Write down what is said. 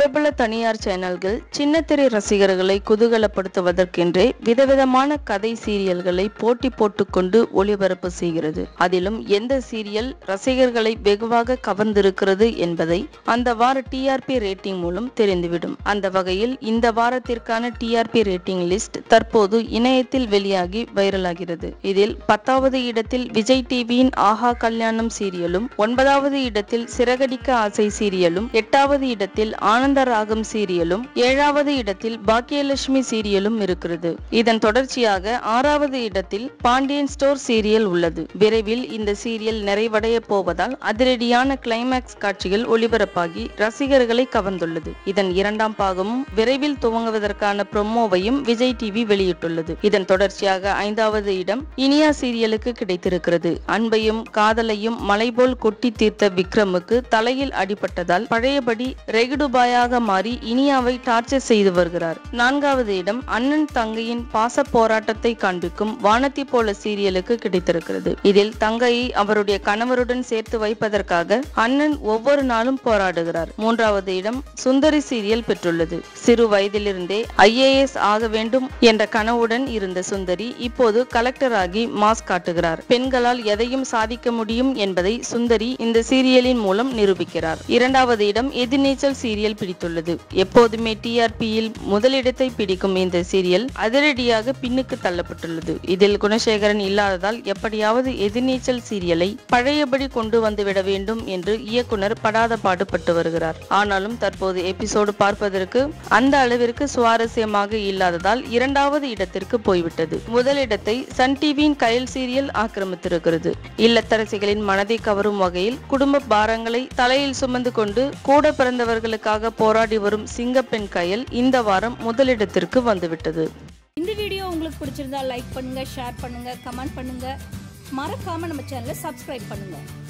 பிரபல தனியார் சேனல்கள் சின்னத்திரை ரசிகர்களை குதூகலப்படுத்துவதற்கென்றே விதவிதமான கதை சீரியல்களை போட்டி போட்டுக்கொண்டு ஒளிபரப்பு செய்கிறது அதிலும் எந்த சீரியல் ரசிகர்களை வெகுவாக கவர்ந்திருக்கிறது என்பதை அந்த வார டிஆர்பி ரேட்டிங் மூலம் தெரிந்துவிடும் அந்த வகையில் இந்த வாரத்திற்கான டிஆர்பி ரேட்டிங் லிஸ்ட் தற்போது இணையத்தில் வெளியாகி வைரலாகிறது இதில் பத்தாவது இடத்தில் விஜய் டிவியின் ஆஹா கல்யாணம் சீரியலும் ஒன்பதாவது இடத்தில் சிறகடிக்க ஆசை சீரியலும் எட்டாவது இடத்தில் ஆனந்த ராகம் சீரியலும் ஏழாவது இடத்தில் பாக்கியலட்சுமி சீரியலும் இருக்கிறது இதன் தொடர்ச்சியாக ஆறாவது இடத்தில் பாண்டியன் ஸ்டோர் சீரியல் உள்ளது விரைவில் இந்த சீரியல் நிறைவடைய போவதால் அதிரடியான கிளைமேக்ஸ் காட்சிகள் ஒளிபரப்பாகி ரசிகர்களை கவர்ந்துள்ளது இதன் இரண்டாம் பாகமும் விரைவில் துவங்குவதற்கான ப்ரொமோவையும் விஜய் டிவி வெளியிட்டுள்ளது இதன் தொடர்ச்சியாக ஐந்தாவது இடம் இனியா சீரியலுக்கு கிடைத்திருக்கிறது அன்பையும் காதலையும் மலைபோல் கொட்டி தீர்த்த விக்ரமுக்கு தலையில் அடிபட்டதால் பழையபடி ரெகுடுபாயாக மாறி இனியாவை டார்ச்சர் செய்து வருகிறார் நான்காவது இடம் அண்ணன் தங்கையின் பாச போராட்டத்தை காண்பிக்கும் வானத்தி போல சீரியலுக்கு கிடைத்திருக்கிறது இதில் தங்கையை அவருடைய கணவருடன் சேர்த்து வைப்பதற்காக அண்ணன் ஒவ்வொரு நாளும் போராடுகிறார் மூன்றாவது இடம் சுந்தரி சீரியல் பெற்றுள்ளது சிறு வயதிலிருந்தே ஐஏஎஸ் ஆக வேண்டும் என்ற கனவுடன் இருந்த சுந்தரி இப்போது கலெக்டர் ஆகி மாஸ் காட்டுகிறார் பெண்களால் எதையும் சாதிக்க முடியும் என்பதை சுந்தரி இந்த சீரியலின் மூலம் நிரூபிக்கிறார் இரண்டாவது இடம் எதிர்நீச்சல் சீரியல் பிடித்துள்ளது எப்போதுமே டிஆர்பியில் முதலிடத்தை பிடிக்கும் இந்த சீரியல் அதிரடியாக பின்னுக்கு தள்ளப்பட்டுள்ளது இதில் குணசேகரன் இல்லாததால் எப்படியாவது எதிர்நீச்சல் சீரியலை பழையபடி கொண்டு வந்துவிட வேண்டும் என்று இயக்குனர் படாத பாடுபட்டு வருகிறார் ஆனாலும் தற்போது எபிசோடு பார்ப்பதற்கு அந்த அளவிற்கு சுவாரஸ்யமாக இல்லாததால் இரண்டாவது இடத்திற்கு போய்விட்டது முதலிடத்தை சன் டிவியின் கயல் சீரியல் ஆக்கிரமித்திருக்கிறது இல்லத்தரசிகளின் மனதை கவரும் வகையில் குடும்ப பாரங்களை தலையில் சுமந்து கொண்டு கூட பிறந்தவர்களுக்காக போராடி வரும் சிங்கப்பெண் கயல் இந்த வாரம் முதலிடத்திற்கு வந்துவிட்டது இந்த வீடியோ உங்களுக்கு பிடிச்சிருந்தா லைக் பண்ணுங்க ஷேர் பண்ணுங்க கமெண்ட் பண்ணுங்க மறக்காம நம்ம சேனலை சப்ஸ்கிரைப் பண்ணுங்க